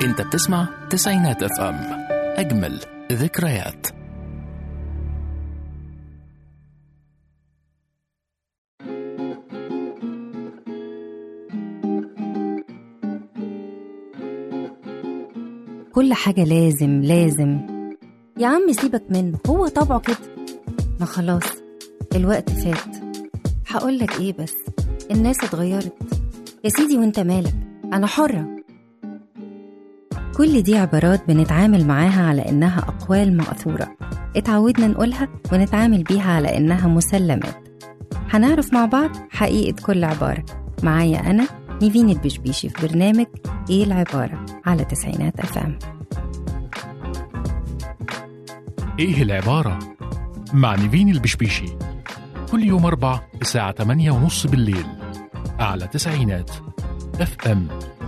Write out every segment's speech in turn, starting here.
انت بتسمع تسعينات اف ام اجمل ذكريات كل حاجة لازم لازم يا عم سيبك منه هو طبعه كده ما خلاص الوقت فات هقولك ايه بس الناس اتغيرت يا سيدي وانت مالك انا حرة كل دي عبارات بنتعامل معاها على انها اقوال مأثورة اتعودنا نقولها ونتعامل بيها على انها مسلمات هنعرف مع بعض حقيقة كل عبارة معايا أنا نيفين البشبيشي في برنامج إيه العبارة على تسعينات أف أم ايه العبارة؟ مع نيفين البشبيشي كل يوم أربع الساعة 8 ونص بالليل على تسعينات اف ام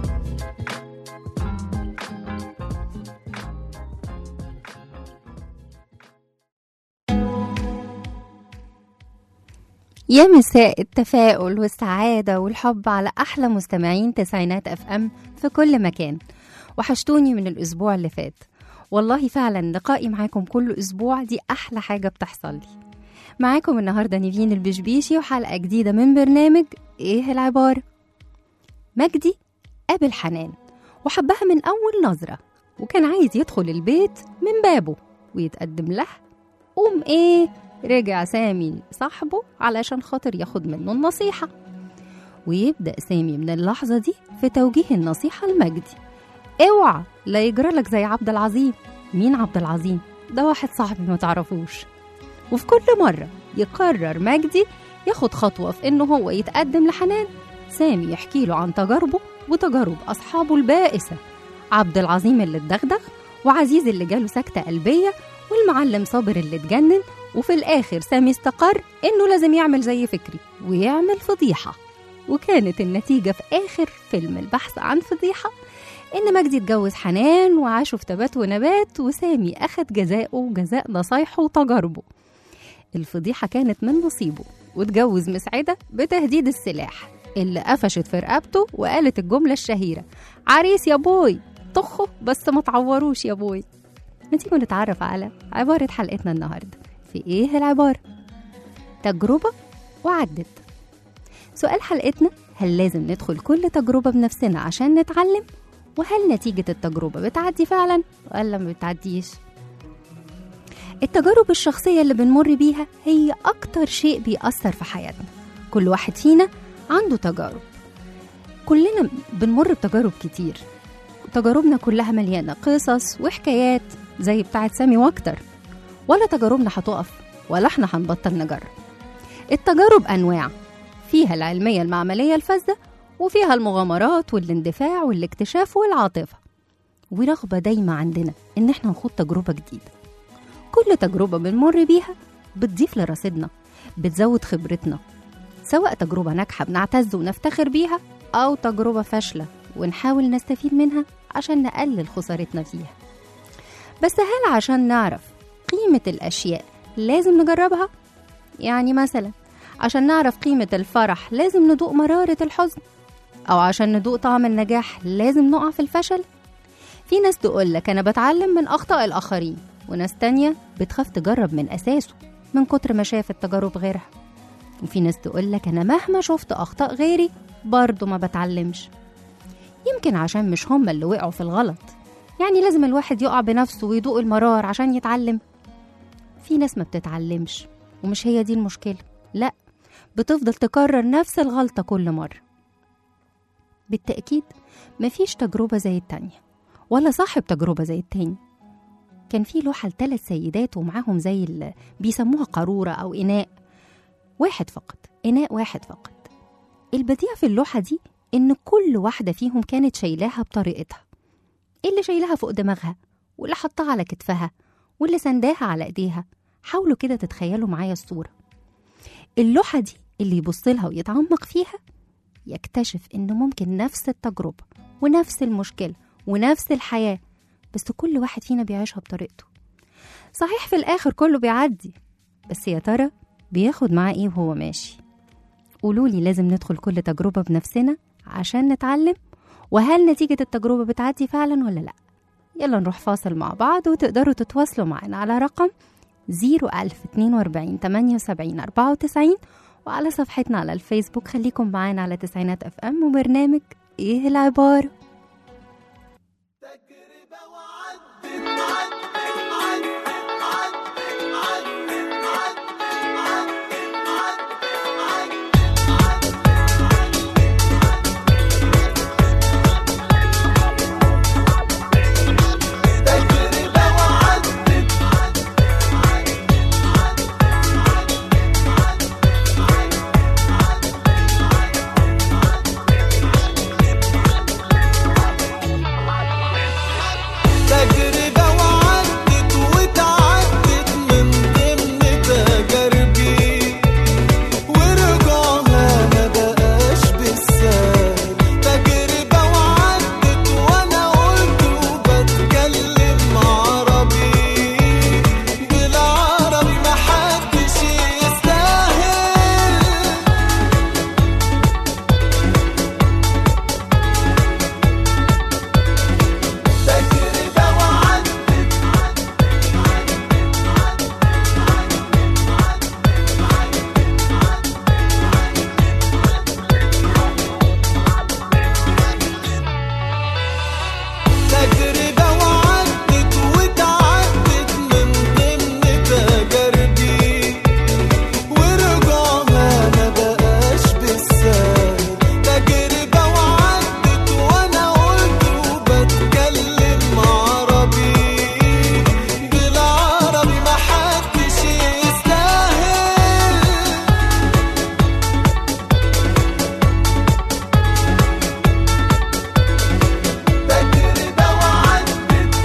يا مساء التفاؤل والسعادة والحب على أحلى مستمعين تسعينات أف أم في كل مكان وحشتوني من الأسبوع اللي فات والله فعلا لقائي معاكم كل أسبوع دي أحلى حاجة بتحصل لي معاكم النهاردة نيفين البشبيشي وحلقة جديدة من برنامج إيه العبارة مجدي قابل حنان وحبها من أول نظرة وكان عايز يدخل البيت من بابه ويتقدم لها قوم إيه رجع سامي صاحبه علشان خاطر ياخد منه النصيحة ويبدأ سامي من اللحظة دي في توجيه النصيحة لمجدي اوعى لا يجرى زي عبد العظيم مين عبد العظيم ده واحد صاحبي ما تعرفوش وفي كل مرة يقرر مجدي ياخد خطوة في إنه هو يتقدم لحنان سامي يحكي له عن تجاربه وتجارب أصحابه البائسة عبد العظيم اللي اتدغدغ وعزيز اللي جاله سكتة قلبية والمعلم صابر اللي اتجنن وفي الآخر سامي استقر إنه لازم يعمل زي فكري ويعمل فضيحة وكانت النتيجة في آخر فيلم البحث عن فضيحة إن مجدي اتجوز حنان وعاشوا في تبات ونبات وسامي أخد جزاءه وجزاء نصايحه وتجاربه الفضيحة كانت من نصيبه واتجوز مسعدة بتهديد السلاح اللي قفشت في رقبته وقالت الجملة الشهيرة عريس يا بوي طخه بس ما تعوروش يا بوي ما تيجوا نتعرف على عبارة حلقتنا النهاردة في إيه العبارة تجربة وعدت سؤال حلقتنا هل لازم ندخل كل تجربة بنفسنا عشان نتعلم وهل نتيجة التجربة بتعدي فعلا ولا ما بتعديش التجارب الشخصية اللي بنمر بيها هي أكتر شيء بيأثر في حياتنا كل واحد فينا عنده تجارب كلنا بنمر بتجارب كتير تجاربنا كلها مليانة قصص وحكايات زي بتاعت سامي واكتر ولا تجاربنا هتقف ولا احنا هنبطل نجرب التجارب أنواع فيها العلمية المعملية الفذة وفيها المغامرات والاندفاع والاكتشاف والعاطفة ورغبة دايما عندنا إن احنا نخوض تجربة جديدة كل تجربة بنمر بيها بتضيف لرصيدنا بتزود خبرتنا سواء تجربة ناجحة بنعتز ونفتخر بيها أو تجربة فاشلة ونحاول نستفيد منها عشان نقلل خسارتنا فيها بس هل عشان نعرف قيمة الأشياء لازم نجربها؟ يعني مثلا عشان نعرف قيمة الفرح لازم ندوق مرارة الحزن أو عشان ندوق طعم النجاح لازم نقع في الفشل في ناس تقولك أنا بتعلم من أخطاء الآخرين وناس تانية بتخاف تجرب من أساسه من كتر ما شافت تجارب غيرها وفي ناس تقولك أنا مهما شفت أخطاء غيري برضه ما بتعلمش يمكن عشان مش هما اللي وقعوا في الغلط يعني لازم الواحد يقع بنفسه ويدوق المرار عشان يتعلم في ناس ما بتتعلمش ومش هي دي المشكلة لا بتفضل تكرر نفس الغلطة كل مرة بالتأكيد مفيش تجربة زي التانية ولا صاحب تجربة زي التاني كان في لوحة لثلاث سيدات ومعاهم زي اللي بيسموها قارورة أو إناء واحد فقط إناء واحد فقط البديع في اللوحة دي إن كل واحدة فيهم كانت شايلاها بطريقتها اللي شايلها فوق دماغها واللي حطها على كتفها واللي سنداها على ايديها حاولوا كده تتخيلوا معايا الصورة اللوحة دي اللي يبص لها ويتعمق فيها يكتشف إن ممكن نفس التجربة ونفس المشكلة ونفس الحياة بس كل واحد فينا بيعيشها بطريقته صحيح في الآخر كله بيعدي بس يا ترى بياخد معاه إيه وهو ماشي قولولي لازم ندخل كل تجربة بنفسنا عشان نتعلم وهل نتيجة التجربة بتعدي فعلا ولا لأ يلا نروح فاصل مع بعض وتقدروا تتواصلوا معنا على رقم 01042 78 94 وعلى صفحتنا على الفيسبوك خليكم معانا على تسعينات اف ام وبرنامج ايه العبارة تجربة وعدت وتعدت من ضمن تجاربي ورجوعها ما بقاش بالسهل تجربة وعدت وانا قلت وبتكلم عربي بالعربي محدش يستاهل تجربة وعدت تجربة وعدت وتعدت من ضمن تجاربي ورجوعها ما بقاش بالسهل تجربة وعدت وانا قلت وبتكلم عربي بالعربي محدش يستاهل تجربة وعدت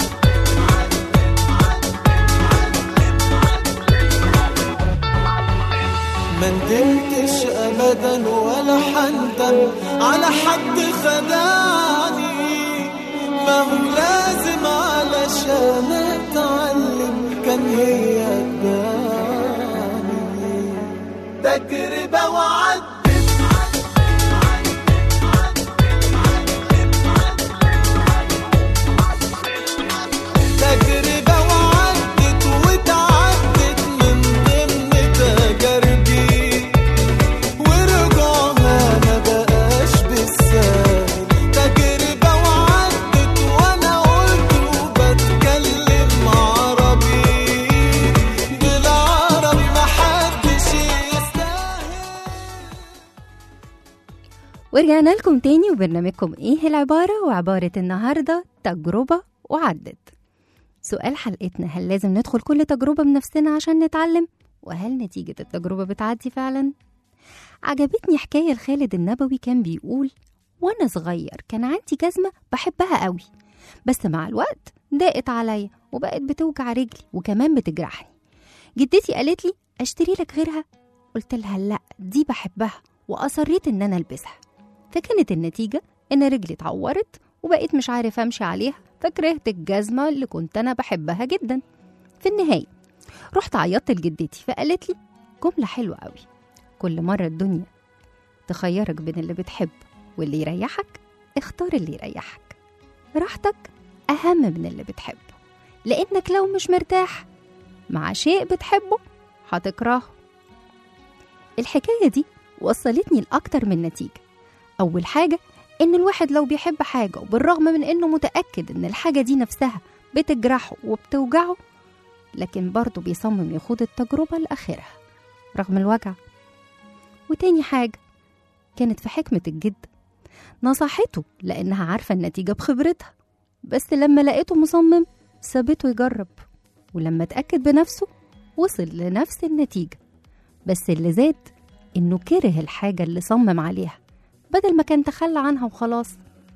ما ندمتش ابدا ولا حندم على حد خدعني ما هو لازم علشان اتعلم كان هي تباني تجربة وعدت تجربة وعدت وتعدت من ضمن تجاربي ورجوعها ما بقاش بالسهل تجربة وعدت وانا قلت وبتكلم عربي بالعربي محدش يستاهل ورجعنا لكم تاني وبرنامجكم ايه العبارة وعبارة النهاردة تجربة وعدت سؤال حلقتنا هل لازم ندخل كل تجربة بنفسنا عشان نتعلم وهل نتيجة التجربة بتعدي فعلا عجبتني حكاية لخالد النبوي كان بيقول وانا صغير كان عندي جزمة بحبها قوي بس مع الوقت ضاقت عليا وبقت بتوجع رجلي وكمان بتجرحني جدتي قالت لي اشتري لك غيرها قلت لها لا دي بحبها واصريت ان انا البسها فكانت النتيجة ان رجلي اتعورت وبقيت مش عارف امشي عليها فكرهت الجزمة اللي كنت انا بحبها جدا في النهاية رحت عيطت لجدتي فقالت لي جملة حلوة قوي كل مرة الدنيا تخيرك بين اللي بتحبه واللي يريحك اختار اللي يريحك راحتك أهم من اللي بتحبه لأنك لو مش مرتاح مع شيء بتحبه هتكرهه الحكاية دي وصلتني لأكتر من نتيجة أول حاجة إن الواحد لو بيحب حاجة وبالرغم من إنه متأكد إن الحاجة دي نفسها بتجرحه وبتوجعه لكن برضه بيصمم يخوض التجربة لآخرها رغم الوجع وتاني حاجة كانت في حكمة الجد نصحته لأنها عارفة النتيجة بخبرتها بس لما لقيته مصمم سابته يجرب ولما اتأكد بنفسه وصل لنفس النتيجة بس اللي زاد إنه كره الحاجة اللي صمم عليها بدل ما كان تخلى عنها وخلاص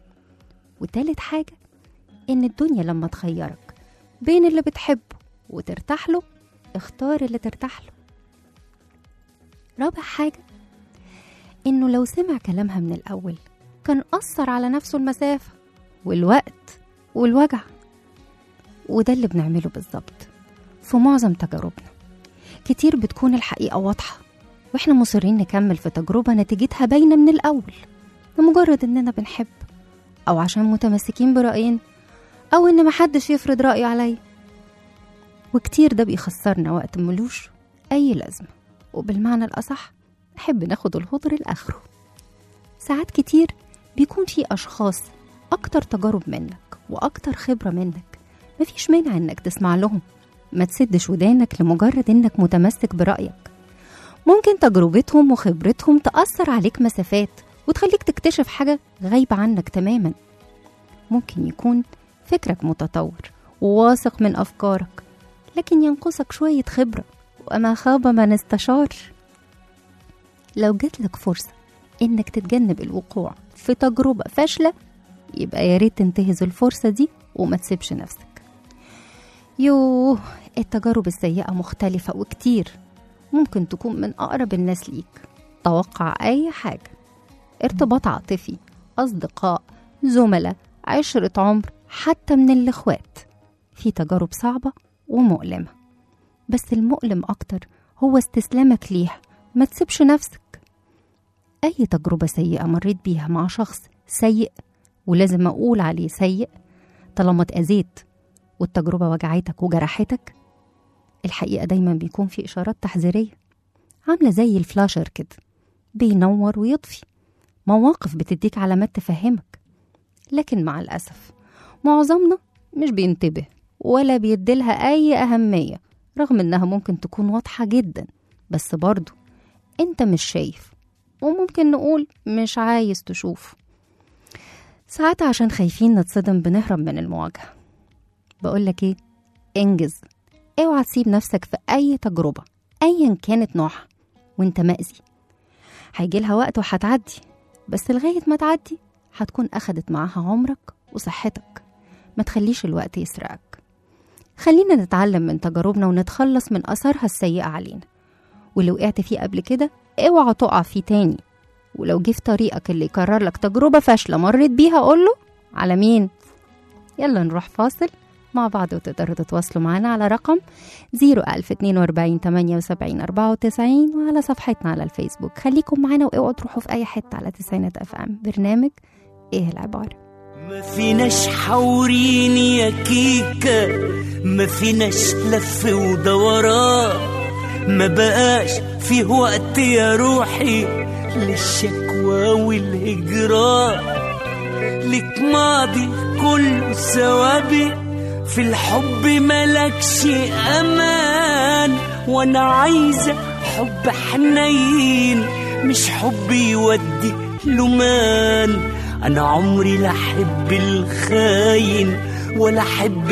وتالت حاجة إن الدنيا لما تخيرك بين اللي بتحبه وترتاح له اختار اللي ترتاح له رابع حاجة إنه لو سمع كلامها من الأول كان أثر على نفسه المسافة والوقت والوجع وده اللي بنعمله بالظبط في معظم تجاربنا كتير بتكون الحقيقة واضحة واحنا مصرين نكمل في تجربة نتيجتها باينة من الأول لمجرد إننا بنحب أو عشان متمسكين برأينا أو إن محدش يفرض رأيه عليا وكتير ده بيخسرنا وقت ملوش أي لازمة وبالمعنى الأصح نحب ناخد الهدر لآخره ساعات كتير بيكون في أشخاص أكتر تجارب منك وأكتر خبرة منك مفيش مانع إنك تسمع لهم ما تسدش ودانك لمجرد إنك متمسك برأيك ممكن تجربتهم وخبرتهم تأثر عليك مسافات وتخليك تكتشف حاجة غايبة عنك تماما ممكن يكون فكرك متطور وواثق من أفكارك لكن ينقصك شوية خبرة وما خاب من استشار لو جاتلك فرصة إنك تتجنب الوقوع في تجربة فاشلة يبقى يا ريت تنتهز الفرصة دي وما تسيبش نفسك يوه التجارب السيئة مختلفة وكتير ممكن تكون من أقرب الناس ليك توقع أي حاجة ارتباط عاطفي أصدقاء زملاء عشرة عمر حتى من الإخوات في تجارب صعبة ومؤلمة بس المؤلم أكتر هو استسلامك ليها ما تسيبش نفسك أي تجربة سيئة مريت بيها مع شخص سيء ولازم أقول عليه سيء طالما اتأذيت والتجربة وجعتك وجرحتك الحقيقة دايما بيكون في إشارات تحذيرية عاملة زي الفلاشر كده بينور ويطفي مواقف بتديك علامات تفهمك لكن مع الأسف معظمنا مش بينتبه ولا بيديلها أي أهمية رغم إنها ممكن تكون واضحة جدا بس برضو أنت مش شايف وممكن نقول مش عايز تشوف ساعات عشان خايفين نتصدم بنهرب من المواجهة بقولك ايه انجز اوعى تسيب نفسك في اي تجربة ايا كانت نوعها وانت مأذي هيجيلها وقت وهتعدي بس لغاية ما تعدي هتكون أخدت معاها عمرك وصحتك ما تخليش الوقت يسرقك خلينا نتعلم من تجاربنا ونتخلص من أثرها السيئة علينا واللي وقعت فيه قبل كده اوعى تقع فيه تاني ولو جه في طريقك اللي يكرر لك تجربة فاشلة مريت بيها قوله على مين يلا نروح فاصل مع بعض وتقدروا تتواصلوا معنا على رقم 01042 78 94 وعلى صفحتنا على الفيسبوك خليكم معنا واوعوا تروحوا في اي حته على تسعينات اف ام برنامج ايه العباره ما فيناش حورين يا كيكة ما فيناش لف ودوران ما بقاش فيه وقت يا روحي للشكوى والهجران لك ماضي كله سوابق في الحب ملكش امان وانا عايزه حب حنين مش حب يودي لمان انا عمري لا احب الخاين ولا احب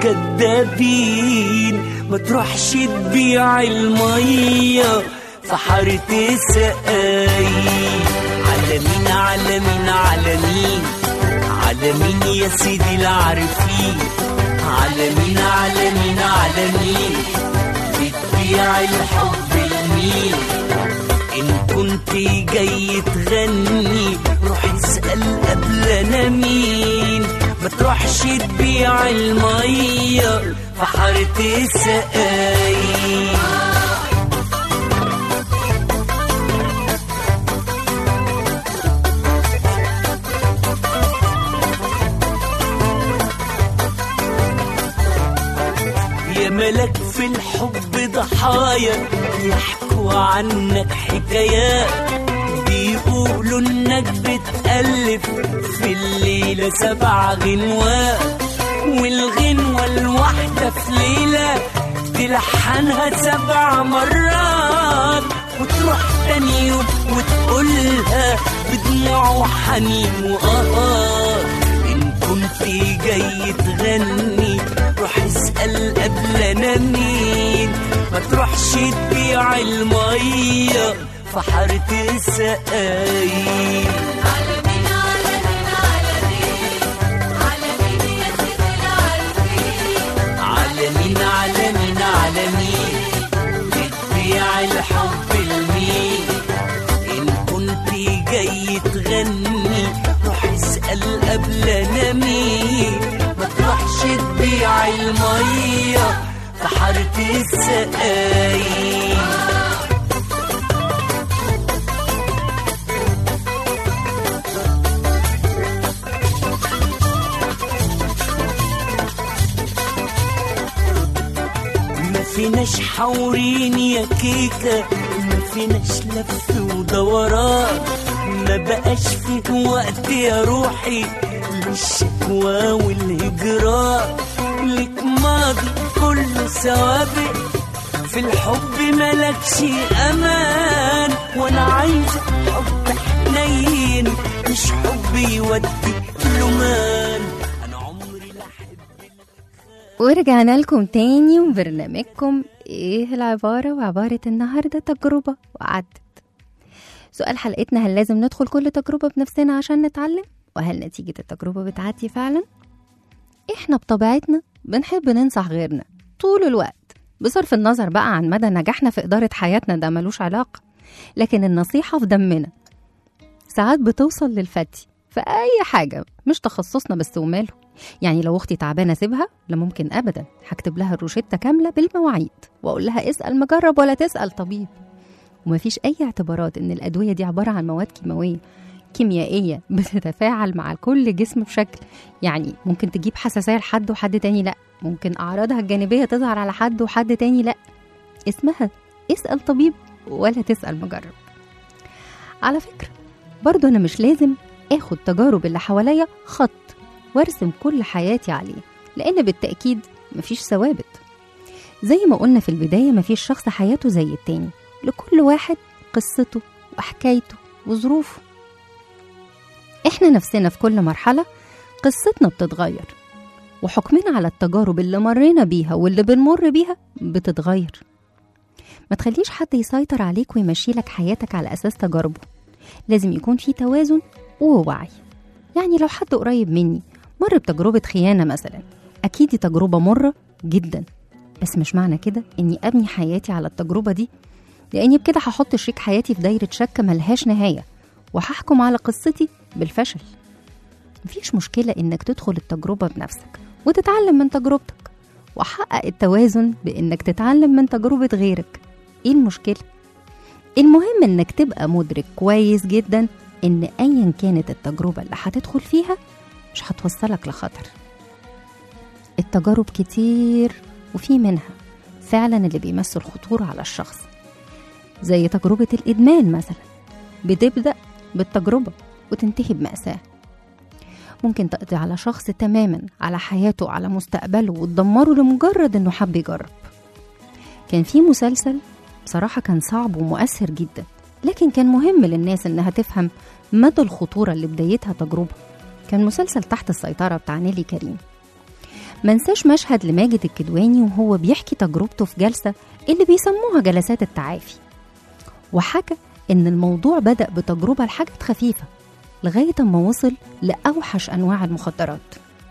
الكدابين ما تروحش تبيع الميه في حارة السقاي على مين على مين على مين على مين يا سيدي العارفين على مين على مين على مين بتبيع الحب لمين ان كنت جاي تغني روح اسأل قبل انا مين ما تروحش تبيع المية في حارة السقاي يا ملك في الحب ضحايا يحكوا عنك حكايات بيقولوا انك بتألف في الليلة سبع غنوات والغنوة الواحدة في ليلة تلحنها سبع مرات وتروح تاني يوم وتقولها بدموع وحنين وقهار إن كنت جاي تغني روح اسأل قبل أنا مين ما تروحش تبيع المية في حارة السقايين على مين على مين على مين بتبيع الحب لمين إن كنت جاي تغني روح اسأل قبل أنا مين ما تروحش تبيع المية في حارة السقايين فيناش حورين يا كيكة ما فيناش لف ودوران ما بقاش فيه وقت يا روحي للشكوى والهجران لك ماضي كله سوابق في الحب ملكش امان وانا عايزه حب حنين مش حب يودي لمان انا عمري لا احب ورجعنا لكم تاني وبرنامجكم ايه العبارة وعبارة النهاردة تجربة وعدت سؤال حلقتنا هل لازم ندخل كل تجربة بنفسنا عشان نتعلم وهل نتيجة التجربة بتعدي فعلا احنا بطبيعتنا بنحب ننصح غيرنا طول الوقت بصرف النظر بقى عن مدى نجاحنا في إدارة حياتنا ده ملوش علاقة لكن النصيحة في دمنا ساعات بتوصل للفتي في أي حاجة مش تخصصنا بس وماله يعني لو اختي تعبانه اسيبها لا ممكن ابدا هكتب لها الروشته كامله بالمواعيد واقول لها اسال مجرب ولا تسال طبيب ومفيش اي اعتبارات ان الادويه دي عباره عن مواد كيماويه كيميائيه بتتفاعل مع كل جسم بشكل يعني ممكن تجيب حساسيه لحد وحد تاني لا ممكن اعراضها الجانبيه تظهر على حد وحد تاني لا اسمها اسال طبيب ولا تسال مجرب على فكره برضه انا مش لازم اخد تجارب اللي حواليا خط وارسم كل حياتي عليه لان بالتاكيد مفيش ثوابت زي ما قلنا في البدايه مفيش شخص حياته زي التاني لكل واحد قصته وحكايته وظروفه احنا نفسنا في كل مرحله قصتنا بتتغير وحكمنا على التجارب اللي مرينا بيها واللي بنمر بيها بتتغير ما تخليش حد يسيطر عليك ويمشي لك حياتك على اساس تجاربه لازم يكون في توازن ووعي يعني لو حد قريب مني مر بتجربة خيانة مثلا أكيد دي تجربة مرة جدا بس مش معنى كده إني أبني حياتي على التجربة دي لأني بكده هحط شريك حياتي في دايرة شك ملهاش نهاية وهحكم على قصتي بالفشل مفيش مشكلة إنك تدخل التجربة بنفسك وتتعلم من تجربتك وحقق التوازن بإنك تتعلم من تجربة غيرك إيه المشكلة؟ المهم إنك تبقى مدرك كويس جدا إن أيا كانت التجربة اللي هتدخل فيها مش هتوصلك لخطر التجارب كتير وفي منها فعلا اللي بيمثل خطورة على الشخص زي تجربة الإدمان مثلا بتبدأ بالتجربة وتنتهي بمأساة ممكن تقضي على شخص تماما على حياته على مستقبله وتدمره لمجرد انه حب يجرب كان في مسلسل بصراحة كان صعب ومؤثر جدا لكن كان مهم للناس انها تفهم مدى الخطورة اللي بدايتها تجربة كان مسلسل تحت السيطرة بتاع نيلي كريم منساش مشهد لماجد الكدواني وهو بيحكي تجربته في جلسة اللي بيسموها جلسات التعافي وحكى إن الموضوع بدأ بتجربة لحاجات خفيفة لغاية ما وصل لأوحش أنواع المخدرات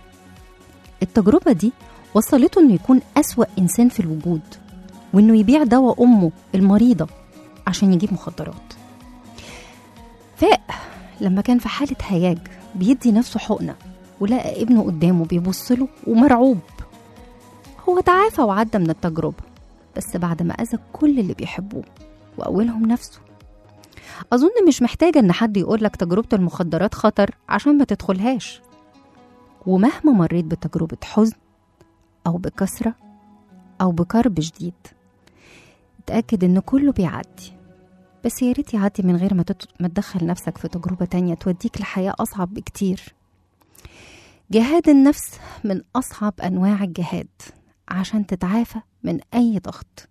التجربة دي وصلته إنه يكون أسوأ إنسان في الوجود وإنه يبيع دواء أمه المريضة عشان يجيب مخدرات فاق لما كان في حالة هياج بيدي نفسه حقنة ولقى ابنه قدامه بيبصله ومرعوب هو تعافى وعدى من التجربة بس بعد ما أذى كل اللي بيحبوه وأولهم نفسه أظن مش محتاجة إن حد يقولك تجربة المخدرات خطر عشان ما تدخلهاش ومهما مريت بتجربة حزن أو بكسرة أو بكرب شديد اتأكد إن كله بيعدي بس يا ريت يعدي من غير ما, تت... ما تدخل نفسك في تجربة تانية توديك لحياة أصعب بكتير جهاد النفس من أصعب أنواع الجهاد عشان تتعافى من أي ضغط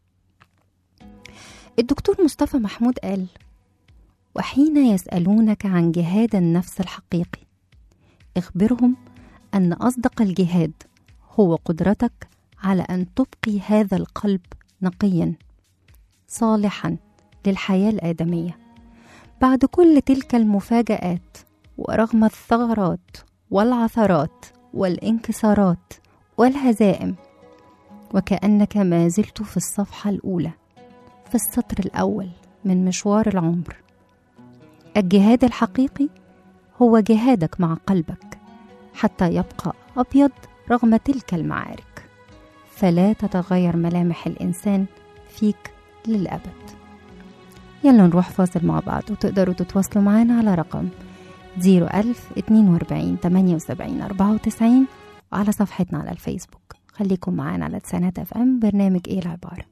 الدكتور مصطفى محمود قال وحين يسألونك عن جهاد النفس الحقيقي اخبرهم أن أصدق الجهاد هو قدرتك على أن تبقي هذا القلب نقيا صالحا للحياة الآدمية بعد كل تلك المفاجآت ورغم الثغرات والعثرات والانكسارات والهزائم وكأنك ما زلت في الصفحة الأولى في السطر الأول من مشوار العمر الجهاد الحقيقي هو جهادك مع قلبك حتى يبقى أبيض رغم تلك المعارك فلا تتغير ملامح الإنسان فيك للأبد يلا نروح فاصل مع بعض وتقدروا تتواصلوا معانا على رقم 01000 42 78 94 وعلى صفحتنا على الفيسبوك خليكم معانا على تسعينات اف ام برنامج ايه العبارة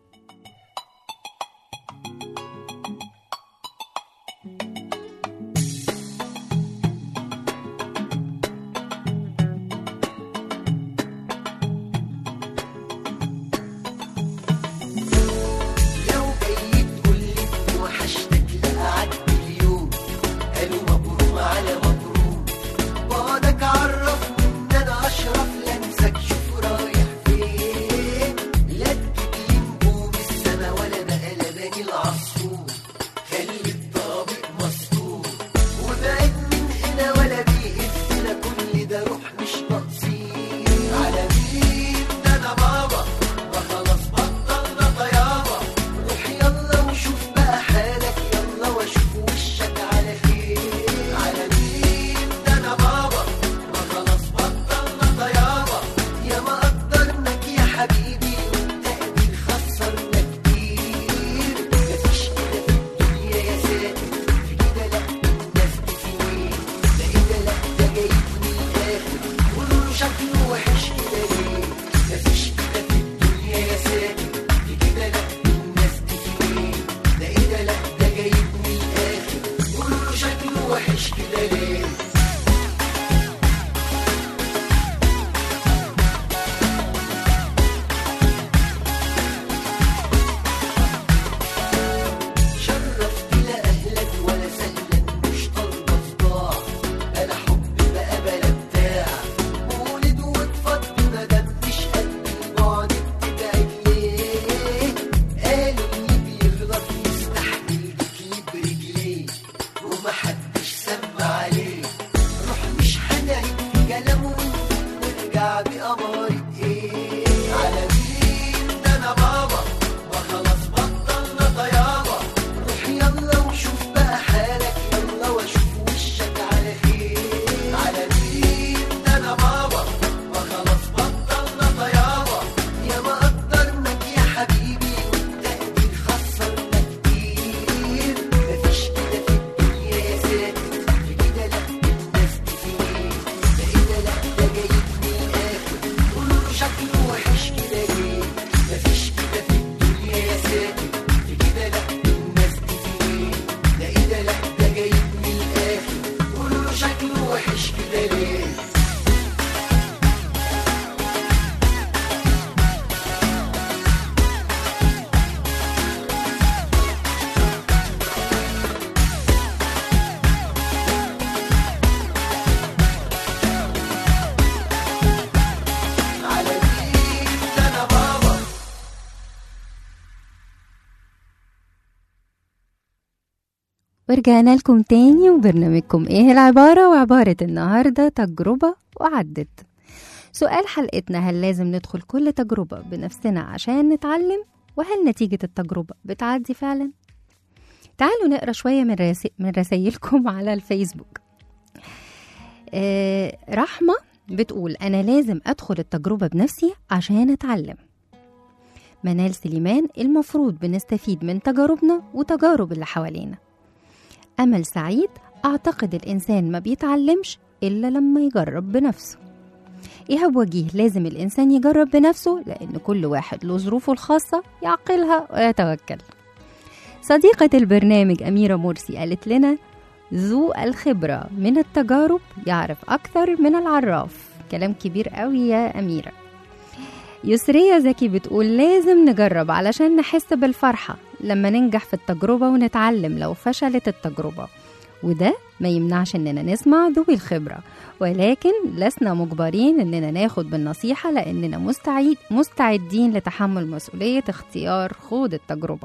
لو جاي تقول لي وحشتك لا قعدت اليوم قالوا مبروك على مبروك بعدك عرفني ان انا اشرف لمسك شوف رايح فين لا تجيب لي نجوم السما ولا بقى لباني العصفور خلي الطابق مستور وبعد من هنا ولا بيهزنا كل ده روح مش ناقصين على مين ده انا بابا ما خلاص بطلنا طيابة روح يلا وشوف بقى حالك يلا واشوف وشك على خير على مين ده انا بابا ما خلاص بطلنا طيابة يا ما قدرناك يا حبيبي والتقدير خسرنا كتير مفيش كده في الدنيا يا ساتر في كده لا الناس دي في مين ده ايه ده لا ده جايب من الاخر قولوا شكله وحش كده ليه مفيش كده في الدنيا يا ساتر في كده لا الناس دي في مين ده ايه ده لا ده جايب من الاخر قولوا شكله وحش كده ليه شرفت لا اهلك ولا سهلا مش طالبه صداع بلا حب بقى بلا بتاع مولد واتفض ما دمتش قد البعد بتبعد ليه قالوا اللي بيغلط يستحمل بكليب رجليه ومحدش سمع عليه روح مش هنعيد في كلامه ونرجع بأمارة ايه على مين ده انا بابا ما خلاص بطلنا طيابة روح يلا وشوف بقى حالك يلا واشوف وشك على خير على مين ده انا بابا ما خلاص بطلنا طيابة يا ما قدرناك يا حبيبي والتقدير خسرنا كتير مفيش كده في الدنيا يا ساتر في كده لا الناس دي في مين ده ايه ده لا ده جايب من الاخر قولوا شكله وحش كده ليه مفيش كده في الدنيا يا ساتر في كده لا الناس دي في مين ده ايه ده لا ده جايب من الاخر قولوا شكله وحش كده ليه على مين ده انا بابا ورجعنا لكم تاني وبرنامجكم ايه العبارة وعبارة النهاردة تجربة وعدت سؤال حلقتنا هل لازم ندخل كل تجربة بنفسنا عشان نتعلم وهل نتيجة التجربة بتعدي فعلا تعالوا نقرا شوية من, رسي... من رسايلكم على الفيسبوك آه رحمة بتقول أنا لازم أدخل التجربة بنفسي عشان أتعلم منال سليمان المفروض بنستفيد من تجاربنا وتجارب اللي حوالينا أمل سعيد أعتقد الإنسان ما بيتعلمش إلا لما يجرب بنفسه إيهاب وجيه لازم الإنسان يجرب بنفسه لأن كل واحد له ظروفه الخاصة يعقلها ويتوكل صديقة البرنامج أميرة مرسي قالت لنا ذو الخبرة من التجارب يعرف أكثر من العراف كلام كبير قوي يا أميرة يسرية زكي بتقول لازم نجرب علشان نحس بالفرحة لما ننجح في التجربة ونتعلم لو فشلت التجربة وده ما يمنعش اننا نسمع ذوي الخبرة ولكن لسنا مجبرين اننا ناخد بالنصيحة لاننا مستعد مستعدين لتحمل مسؤولية اختيار خوض التجربة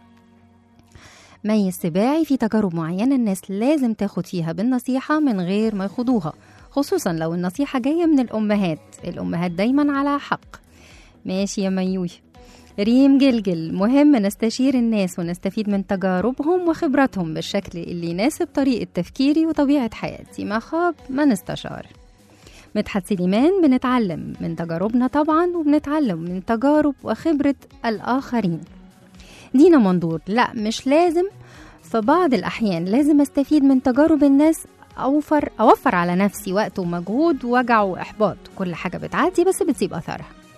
مي السباعي في تجارب معينة الناس لازم تاخد فيها بالنصيحة من غير ما يخوضوها خصوصا لو النصيحة جاية من الأمهات الأمهات دايما على حق ماشي يا ميوي ريم جلجل مهم نستشير الناس ونستفيد من تجاربهم وخبراتهم بالشكل اللي يناسب طريقة تفكيري وطبيعة حياتي ما خاب ما نستشار مدحت سليمان بنتعلم من تجاربنا طبعا وبنتعلم من تجارب وخبرة الآخرين دينا منظور لا مش لازم في بعض الأحيان لازم أستفيد من تجارب الناس أوفر أوفر على نفسي وقت ومجهود ووجع وإحباط كل حاجة بتعدي بس بتسيب أثرها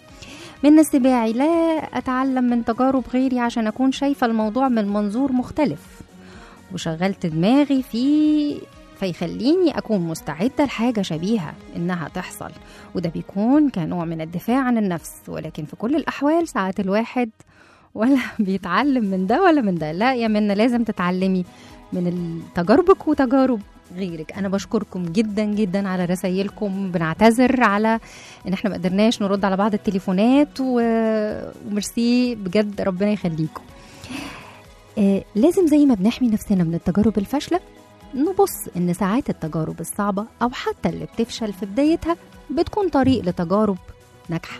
من السباعي لا أتعلم من تجارب غيري عشان أكون شايفة الموضوع من منظور مختلف وشغلت دماغي فيه فيخليني أكون مستعدة لحاجة شبيهة إنها تحصل وده بيكون كنوع من الدفاع عن النفس ولكن في كل الأحوال ساعات الواحد ولا بيتعلم من ده ولا من ده لا يا منى لازم تتعلمي من تجاربك وتجارب غيرك انا بشكركم جدا جدا على رسايلكم بنعتذر على ان احنا ما قدرناش نرد على بعض التليفونات و- وميرسي بجد ربنا يخليكم آه لازم زي ما بنحمي نفسنا من التجارب الفاشله نبص ان ساعات التجارب الصعبه او حتى اللي بتفشل في بدايتها بتكون طريق لتجارب ناجحه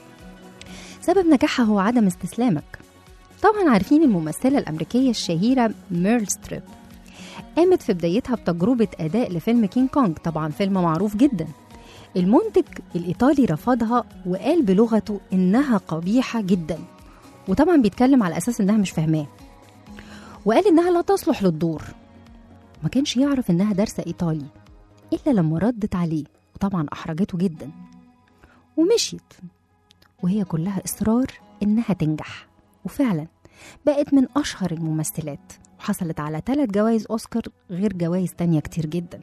سبب نجاحها هو عدم استسلامك طبعا عارفين الممثله الامريكيه الشهيره ميرل ستريب قامت في بدايتها بتجربة أداء لفيلم كينج كونج طبعا فيلم معروف جدا المنتج الإيطالي رفضها وقال بلغته إنها قبيحة جدا وطبعا بيتكلم على أساس إنها مش فاهماه وقال إنها لا تصلح للدور ما كانش يعرف إنها دارسة إيطالي إلا لما ردت عليه وطبعا أحرجته جدا ومشيت وهي كلها إصرار إنها تنجح وفعلا بقت من أشهر الممثلات وحصلت على ثلاث جوائز أوسكار غير جوائز تانية كتير جدا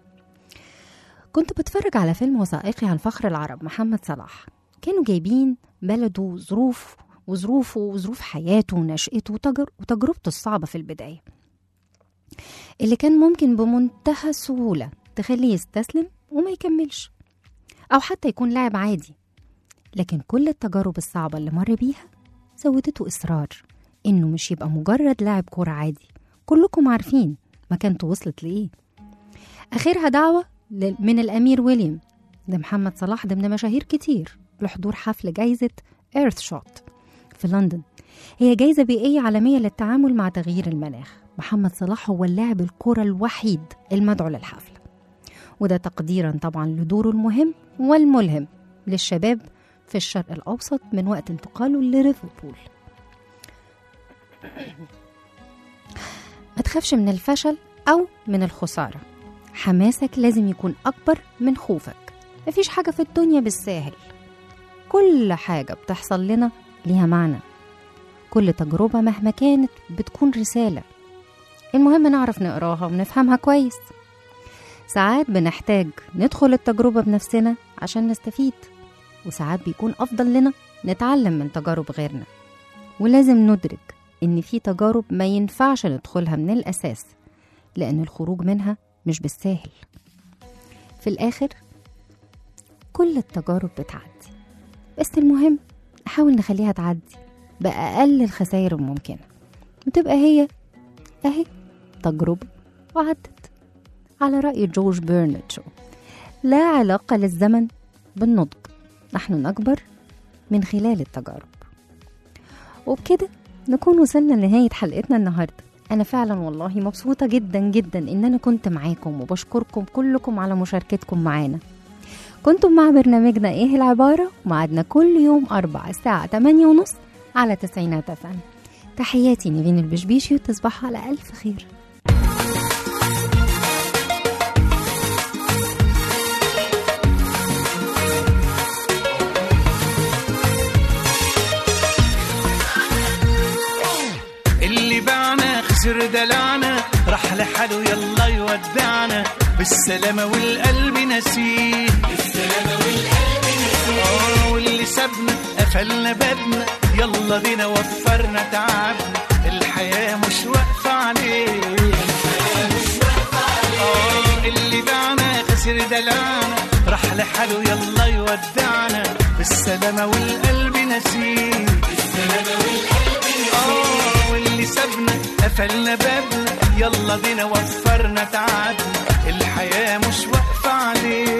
كنت بتفرج على فيلم وثائقي عن فخر العرب محمد صلاح كانوا جايبين بلده وظروف وظروفه وظروف حياته ونشأته وتجر- وتجربته الصعبة في البداية اللي كان ممكن بمنتهى السهولة تخليه يستسلم وما يكملش أو حتى يكون لاعب عادي لكن كل التجارب الصعبة اللي مر بيها زودته إصرار إنه مش يبقى مجرد لاعب كورة عادي كلكم عارفين مكانته وصلت لإيه آخرها دعوة ل- من الأمير ويليام لمحمد صلاح ضمن مشاهير كتير لحضور حفل جايزة إيرث شوت في لندن هي جايزة بيئية عالمية للتعامل مع تغيير المناخ محمد صلاح هو اللاعب الكرة الوحيد المدعو للحفلة وده تقديرا طبعا لدوره المهم والملهم للشباب في الشرق الأوسط من وقت انتقاله لليفربول ما تخافش من الفشل أو من الخسارة حماسك لازم يكون أكبر من خوفك مفيش حاجة في الدنيا بالساهل كل حاجة بتحصل لنا ليها معنى كل تجربة مهما كانت بتكون رسالة المهم نعرف نقراها ونفهمها كويس ساعات بنحتاج ندخل التجربة بنفسنا عشان نستفيد وساعات بيكون أفضل لنا نتعلم من تجارب غيرنا ولازم ندرك إن في تجارب ما ينفعش ندخلها من الأساس لأن الخروج منها مش بالساهل في الآخر كل التجارب بتعدي بس المهم نحاول نخليها تعدي بأقل الخسائر الممكنة وتبقى هي أهي تجربة وعدت على رأي جورج بيرنت شو لا علاقة للزمن بالنضج نحن نكبر من خلال التجارب وبكده نكون وصلنا لنهاية حلقتنا النهاردة أنا فعلا والله مبسوطة جدا جدا إن أنا كنت معاكم وبشكركم كلكم على مشاركتكم معانا كنتم مع برنامجنا إيه العبارة ومعادنا كل يوم أربع الساعة 8 ونص على تسعينات أفهم تحياتي نيفين البشبيشي وتصبحوا على ألف خير اللي باعنا خسر دلعنا راح لحاله يلا يودعنا بالسلامة والقلب نسيه بالسلامة والقلب نسيه واللي سابنا قفلنا بابنا يلا بينا وفرنا تعبنا الحياة مش واقفة عليه آه، اللي باعنا خسر دلعنا راح لحاله يلا يودعنا بالسلامة والقلب نسيه آه، واللي سابنا قفلنا بابنا يلا بينا وفرنا تعبنا الحياة مش واقفة عليه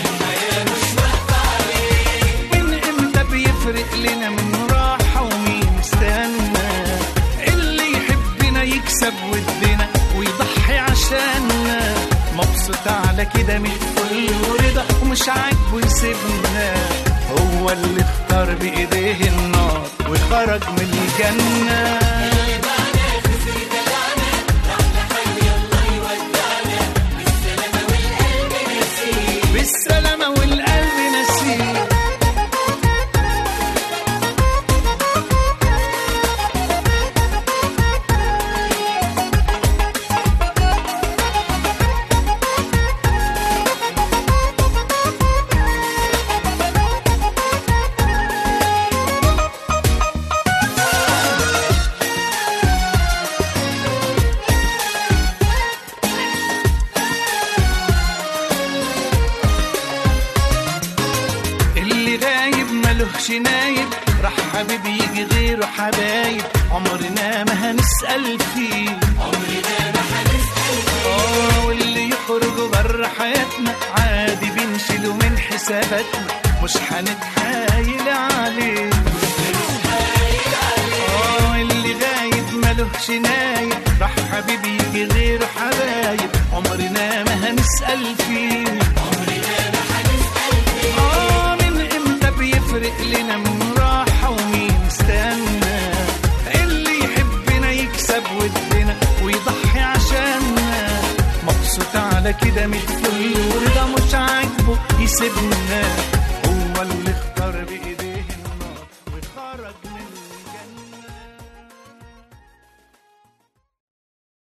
من امتى بيفرق لنا من راحة ومين استنى اللي يحبنا يكسب ودنا ويضحي عشاننا مبسوط على كده من كل رضا ومش عاجبه يسيبنا هو اللي اختار بايديه النار وخرج من الجنه بالسلامة والقلب نسيه ملوش نايب راح حبيب يجي غيره حبايب عمرنا ما هنسأل فيه عمرنا ما هنسأل اه واللي يخرجوا بره حياتنا عادي بنشيله من حساباتنا مش هنتحايل عليه اه اللي غايب ملوش نايب راح حبيبي يجي غيره حبايب عمرنا ما هنسأل فيه اه من امتى بيفرق لنا من راحة ومين استنى اللي يحبنا يكسب ودنا ويضحي عشاننا مبسوط على كده متفل ورضا مش عاجبه يسيبنا